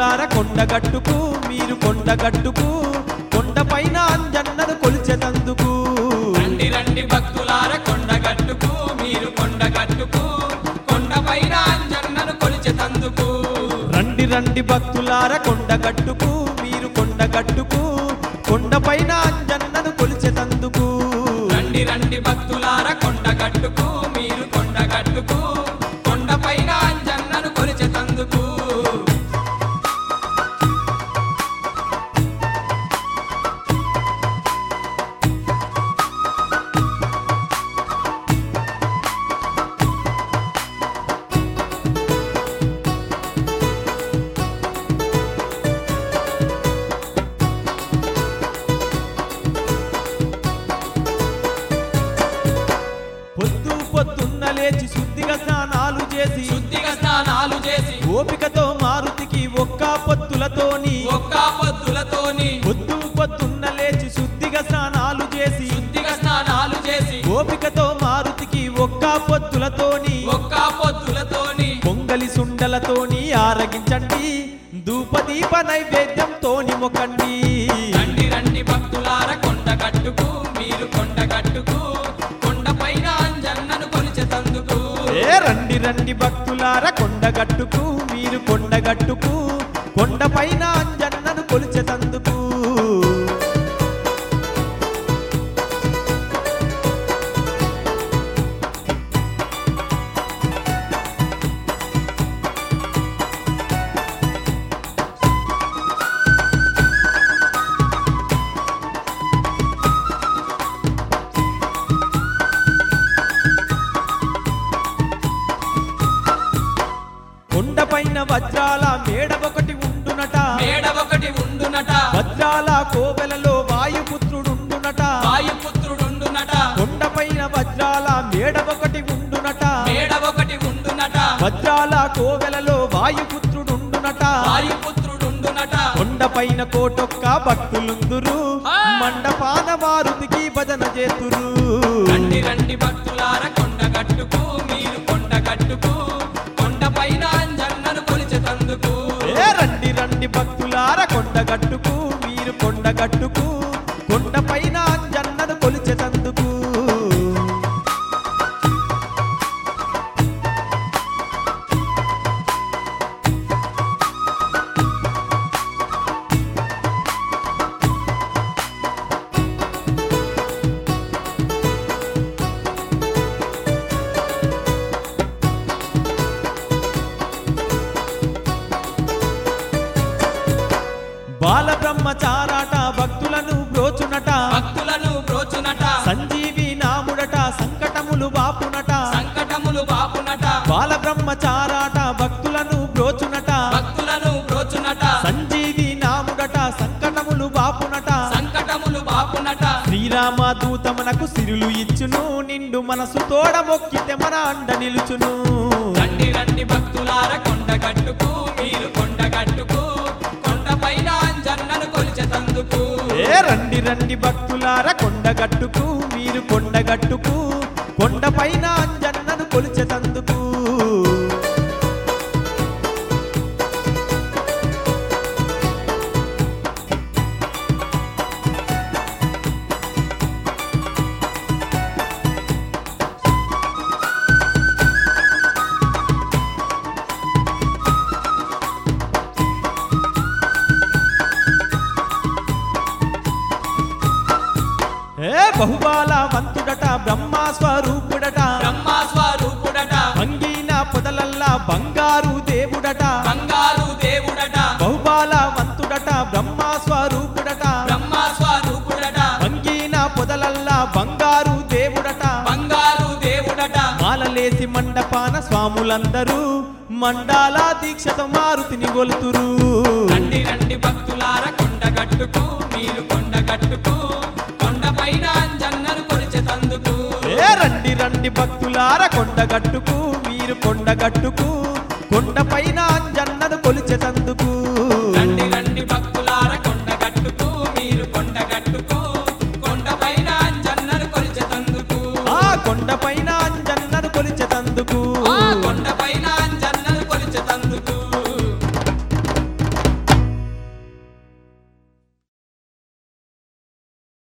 భక్తులార కొండగట్టుకు మీరు కొండగట్టుకు కొండపైన అంజన్నను కొలిచెతందుకు రండి రండి భక్తులార కొండగట్టుకు మీరు కొండగట్టుకు కొండపైన అంజన్నను కొలిచెతందుకు రండి రండి భక్తులార కొండగట్టుకు మీరు కొండగట్టుకు కొండపైన అంజన్నను కొలిచెతందుకు రండి రండి భక్తులార కొండగట్టుకు మీరు కొండగట్టుకు కొండపైన అంజన్నను కొలిచెతందుకు పొద్దు పొద్దున్న లేచి శుద్ధిగా స్నానాలు చేసి శుద్ధిగా స్నానాలు చేసి ఓపికతో మారుతికి ఒక్క పొత్తులతోని ఒక్క పొద్దులతోని పొద్దు పొద్దున్న లేచి శుద్ధిగా స్నానాలు చేసి శుద్ధిగా స్నానాలు చేసి ఓపికతో మారుతికి ఒక్క పొత్తులతోని ఒక్క పొద్దులతోని పొంగలి సుండలతోని ఆరగించండి ధూపదీప నైవేద్యంతోని మొకండి రండి రండి భక్తులార కొండగట్టుకు మీరు కొండగట్టుకు కొండపైన అంజన్నను కొలిచెతందుకు ఏ రండి రండి భక్తులార కొండగట్టుకు మీరు కొండగట్టుకు కొండపైన అంజన్నను కొలిచెతందుకు కొండపైన వజ్రాల మేడ ఒకటి ఉండునట మేడ ఒకటి ఉండునట వజ్రాల కోవెలలో వాయుపుత్రుడుండునట వాయుపుత్రుడుండునట కొండపైన వజ్రాల మేడ ఒకటి ఉండునట మేడ ఒకటి ఉండునట వజ్రాల కోవెలలో వాయుపుత్రుడుండునట వాయుపుత్రుడుండునట కొండపైన కోటొక్క భక్తులుందురు ఆ! మండపాన మారుతికి భజన చేతురు రండి రండి భక్తులార కొండగట్టుకు మీరు కొండగట్టుకు కొండపైన అంజన్నను కొలిచెతందుకు ఏ రండి రండి భక్తులార కొండగట్టుకు మీరు కొండగట్టుకు కొండపైన అంజన్నను కొలిచెతందుకు బాల బ్రహ్మచారాట భక్తులను బ్రోచునట భక్తులను బ్రోచునట సంజీవి నాముడట సంకటములు బాపునట సంకటములు బాపునట బాల బ్రహ్మచారాట భక్తులను బ్రోచునట భక్తులను బ్రోచునట సంజీవి నాముడట సంకటములు బాపునట సంకటములు బాపునట శ్రీరామ దూతమునకు సిరులు ఇచ్చును నిండు మనసు తోడ మొక్కితే మన అండ నిలుచును రండి రండి భక్తులార కొండగట్టుకు మీరు కొండగట్టుకు కొండపైన అంజన్నను కొలిచెతందుకు ఏ రండి రండి భక్తులార కొండగట్టుకు మీరు కొండగట్టుకు కొండపైన అంజన్నను కొలిచెతందుకు ఏ బహుబాల వంతుడట బ్రహ్మ స్వరూపుడట బ్రహ్మ స్వరూపుడట భంగిన పొదలల్లా బంగారు దేవుడట బంగారు దేవుడట బహుబాల వంతుడట బ్రహ్మ స్వరూపుడట బ్రహ్మ స్వరూపుడట భంగిన పొదలల్లా బంగారు దేవుడట బంగారు దేవుడట మాలలేసి మండపాన స్వాములందరూ మండాల దీక్షతో మారుతిని గొలుతురు రండి రండి భక్తులార కొండగట్టుకు మీరు కొండగట్టుకు కొండపైన అంజన్నను కొలిచెతందుకు ఏ రండి రండి భక్తులార కొండగట్టుకు మీరు కొండగట్టుకు కొండపైన